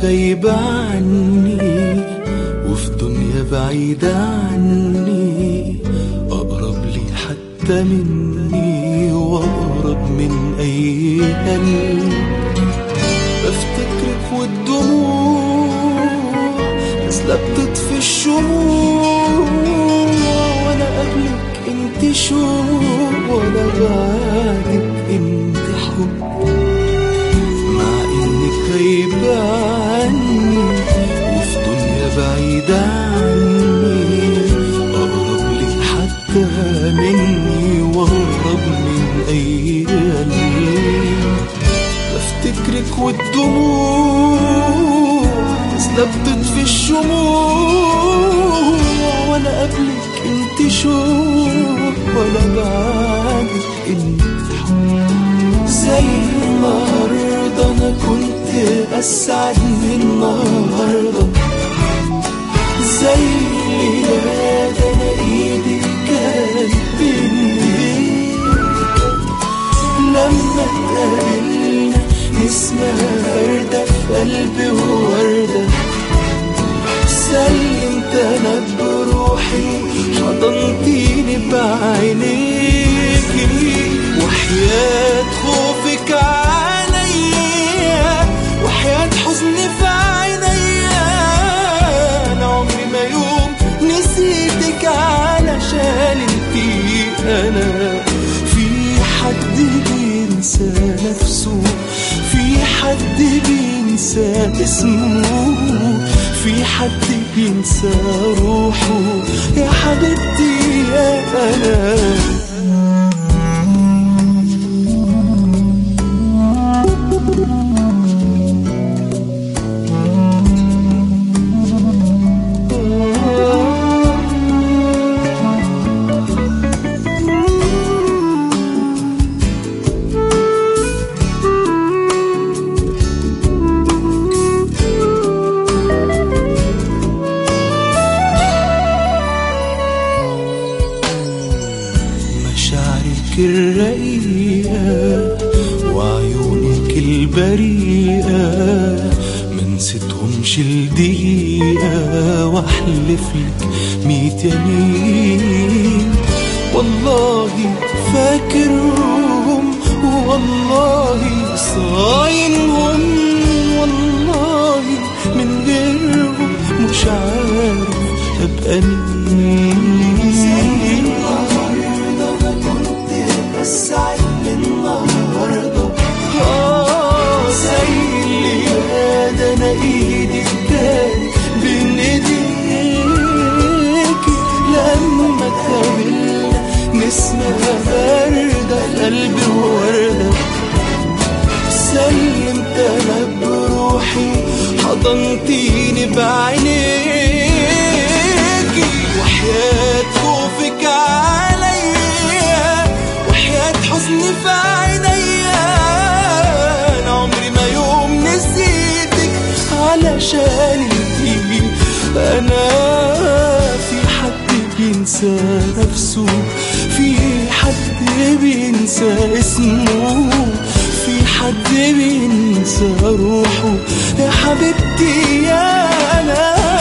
غايبة عني وفي دنيا بعيدة عني أقرب لي حتى مني وأقرب من أي قلب بفتكرك والدموع نازلة بتطفي الشموع وأنا قبلك انت شوق وأنا بعدك انت حب مع انك غايبة عني وفي دنيا بعيدة عني اقرب لك حتى مني واقرب من اي قلب بفتكرك والدموع نازلة بتطفي الشموع وانا قبلك انت شوق ولا بعدك انت حب زي النهاردة أنا كنت أسعد من النهاردة زي الليلة ده أنا إيدي كانت بإيدي لما اتقابلنا نسمة وردة في قلبي ووردة سلمت أنا بروحي حضنتيني بعينيكي وحياة خوفك عليا وحياة حزني في عينيا أنا عمري ما يوم نسيتك علشان انتي أنا في حد بينسى نفسه في حد بينسى اسمه في حد بينسى روحه يا حبيبتي يا أنا مشاعرك الرقيقة وعيونك البريئة منستهمش لدقيقة واحلف لك ميت يمين والله فاكرهم والله صاينهم والله من غيرهم مش عارف ابقى مين زي النهارده انا كنت اسعد من النهارده اه زي اللي ده انا ايدي كانت بين ايديكي لما اتقابلنا نسمة باردة في قلبي ووردة سلمت انا بروحي حضنتيني بعينيكي وحياة خوفك عليا وحياة حزني في عينيا انا عمري ما يوم نسيتك علشان انتي انا في حد بينسى نفسه في حد بينسى اسمه في حد بينسى روحه يا حبيبتي يا انا